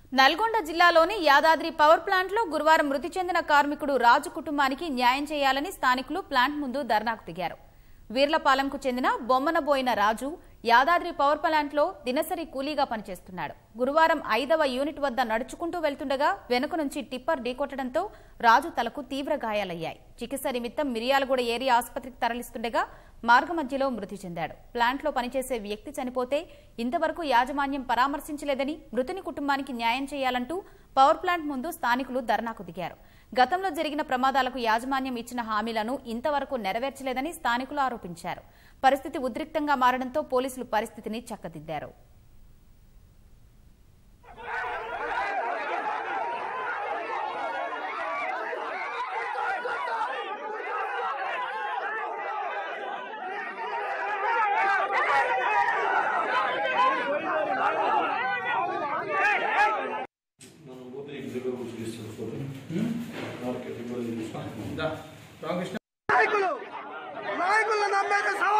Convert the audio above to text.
నల్గొండ జిల్లాలోని యాదాద్రి పవర్ ప్లాంట్లో గురువారం మృతి చెందిన కార్మికుడు రాజు కుటుంబానికి న్యాయం చేయాలని స్థానికులు ప్లాంట్ ముందు ధర్నాకు దిగారు వీర్లపాలెంకు చెందిన బొమ్మనబోయిన రాజు యాదాద్రి పవర్ ప్లాంట్లో దినసరి కూలీగా పనిచేస్తున్నాడు గురువారం ఐదవ యూనిట్ వద్ద నడుచుకుంటూ వెళ్తుండగా వెనుక నుంచి టిప్పర్ ఢీకొట్టడంతో రాజు తలకు తీవ్ర గాయాలయ్యాయి చికిత్స నిమిత్తం మిర్యాలగూడ ఏరియా ఆసుపత్రికి తరలిస్తుండగా మార్గమధ్యలో మృతి చెందాడు ప్లాంట్లో పనిచేసే వ్యక్తి చనిపోతే ఇంతవరకు యాజమాన్యం పరామర్శించలేదని మృతుని కుటుంబానికి న్యాయం చేయాలంటూ పవర్ ప్లాంట్ ముందు స్థానికులు ధర్నాకు దిగారు గతంలో జరిగిన ప్రమాదాలకు యాజమాన్యం ఇచ్చిన హామీలను ఇంతవరకు నెరవేర్చలేదని స్థానికులు ఆరోపించారు పరిస్థితి ఉద్రిక్తంగా మారడంతో పోలీసులు పరిస్థితిని చక్కదిద్దారు మనం పోతే ఇంటి దగ్గర కూర్చొని తీస్తాం ఫోటో మార్కెట్ ఇవ్వాలి రామకృష్ణ నాయకులు నాయకులను నమ్మేక సవాల్